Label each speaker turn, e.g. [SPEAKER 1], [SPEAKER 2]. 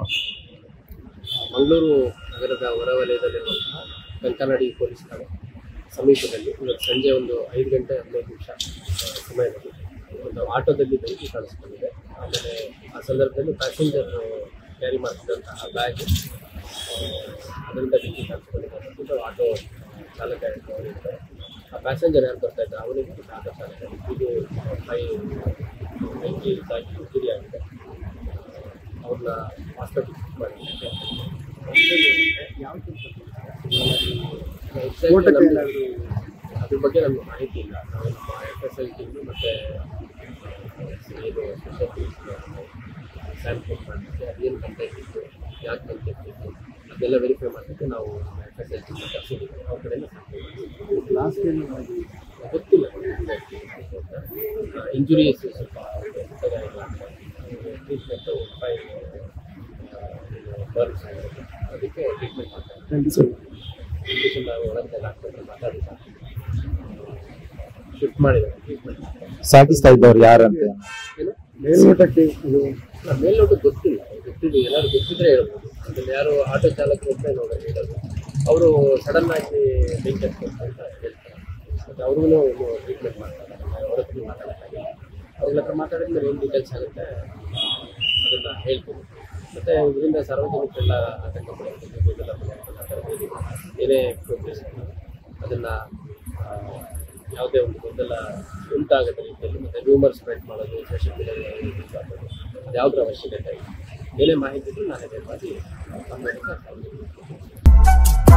[SPEAKER 1] ಮಂಗಳೂರು ನಗರದ ಹೊರವಲಯದಲ್ಲಿರುವಂತಹ ಕಂಕನಾಡಿ ಪೊಲೀಸ್ ಠಾಣೆ ಸಮೀಪದಲ್ಲಿ ಇವತ್ತು ಸಂಜೆ ಒಂದು ಐದು ಗಂಟೆ ಹದಿನೈದು ನಿಮಿಷ ಆ, ಸಮಯದಲ್ಲಿ ಒಂದು ಆಟೋದಲ್ಲಿ ಬೆಂಕಿ ಕಾಣಿಸ್ಕೊಂಡಿದೆ ಆಮೇಲೆ ಆ ಸಂದರ್ಭದಲ್ಲಿ ಪ್ಯಾಸೆಂಜರ್ ಕ್ಯಾರಿ ಮಾಡ್ತಿದ್ದಂತಹ ಬ್ಯಾಗ್ ಅದರಿಂದ ಬೆಂಕಿ ಕಾಣಿಸ್ಕೊಂಡಿದೆ ಅಂದ್ಬಿಟ್ಟು ಆಟೋ ಚಾಲಕ ಹೇಳಿದ್ದಾರೆ ಆ ಪ್ಯಾಸೆಂಜರ್ ಯಾರು ಬರ್ತಾ ಇದ್ದ ಅವನಿಗೆ ಮತ್ತು ಆಟೋ ಚಾಲಕ ಇದು ಮೈ ಬೆಂಕಿ ಇದಾಗಿ ಇಂಜುರಿ ಆಗಿದೆ ಅವ್ರನ್ನ ಹಾಸ್ಪಿಟಲ್ ಶಿಫ್ಟ್ ಮಾಡಿದ್ದಾರೆ ಯಾವ
[SPEAKER 2] ಊಟಕ್ಕೆ ಏನಾದ್ರು
[SPEAKER 1] ಅದ್ರ ಬಗ್ಗೆ ನಮ್ಗೆ ಮಾಹಿತಿ ಇಲ್ಲ ನಾವು ನಮ್ಮ ಎಫ್ ಎಸ್ ಎಲ್ ಟೀಮು ಮತ್ತು ಇದು ಸ್ಪೆಷಲ್ ಸ್ಯಾಂಪಲ್ ಮಾಡಲಿಕ್ಕೆ ಅದೇನು ಕಂಟೆಂಟ್ ಇತ್ತು ಯಾಕೆ ಕಂಟೆಂಟ್ ಇತ್ತು ಅದೆಲ್ಲ ವೆರಿಫೈ ಮಾಡಲಿಕ್ಕೆ ನಾವು ನಮ್ಮ ಎಫ್ ಎಸ್ ಎಲ್ ಟೀಮ್ ಕರ್ಸಿದ್ದೀವಿ ಅವ್ರ ಕಡೆಯಿಂದ sample
[SPEAKER 2] ಲಾಸ್ಟ್ ಏನು ಮಾಡಿ
[SPEAKER 1] ಗೊತ್ತಿಲ್ಲ ಇಂಜುರೀಸ್ ಸ್ವಲ್ಪ ಟ್ರೀಟ್ಮೆಂಟು ಫೈವ್ ಬರ್ನ್ಸ್ ಆಗಿರುತ್ತೆ ಅದಕ್ಕೆ ಟ್ರೀಟ್ಮೆಂಟ್ ಮಾಡ್ತಾರೆ
[SPEAKER 2] ಥ್ಯಾಂಕ್ ಯು ಸರ್
[SPEAKER 1] ಇಂಜೆಕ್ಷನ್ ನಾವು ಒಳಗಡೆ ಡಾಕ್ಟರ್ ಮಾತಾಡಿಲ್ಲ ಶಿಫ್ಟ್ ಮಾಡಿದ್ದಾರೆ ಟ್ರೀಟ್ಮೆಂಟ್
[SPEAKER 3] ಸಾಗಿಸ್ತಾ ಇದ್ದವ್ರು ಯಾರಂತ
[SPEAKER 1] ಏನು
[SPEAKER 2] ಮೇಲ್ಮಟ್ಟಕ್ಕೆ ಇದು
[SPEAKER 1] ಇಲ್ಲ, ಮೇಲ್ನೋಟ ಗೊತ್ತಿಲ್ಲ ಗೊತ್ತಿದೆ ಏನಾದ್ರು ಗೊತ್ತಿದ್ರೆ ಹೇಳ್ಬೋದು ಅದನ್ನ ಯಾರು ಆಟೋ ಚಾಲಕರು ಅಂತ ನೋಡೋದು ಹೇಳೋದು ಅವರು ಸಡನ್ ಆಗಿ ಬೆಂಕಿ ಹಚ್ಕೊಂಡು ಅಂತ ಹೇಳ್ತಾರೆ ಮತ್ತು ಅವ್ರಿಗೂ ಇನ್ನು ಟ್ರೀಟ್ಮೆಂಟ್ ಮಾಡ್ತಾರೆ ಅವ್ರ ಹತ್ರ ಮಾತಾಡೋಕ್ಕಾಗಿಲ್ಲ ಅವ್ರ ಹತ್ರ ಮಾತಾಡಿದ್ಮೇಲೆ ಏನು ಡೀಟೇಲ್ಸ್ ಆಗುತ್ತೆ ಅದನ್ನು ಹೇಳ್ತೀನಿ ಮತ್ತು ಇದರಿಂದ ಸಾರ್ವಜನಿಕರೆಲ್ಲ ಆತಂಕ ಪಡೋದು ಗೊಂದಲ ಪಡೋದು ಏನೇ ಪ್ರೋಗ್ರೆಸ್ ಅದನ್ನು ಯಾವುದೇ ಒಂದು ಗೊಂದಲ ಉಂಟಾಗದ ರೀತಿಯಲ್ಲಿ ಮತ್ತು ರೂಮರ್ ಸ್ಪ್ರೆಡ್ ಮಾಡೋದು ಸೋಷಿಯಲ್ ಮೀಡಿಯಾದಲ್ಲಿ ಮಾಡೋದು ಅದು ಯಾವುದ್ರ ಅವಶ್ಯಕತೆ ಇಲ್ಲ ಏನೇ ಮಾಹಿತಿ ಇದ್ರೂ ನಾನು ಅದೇ ಮಾಡಿ ನಮ್ಮ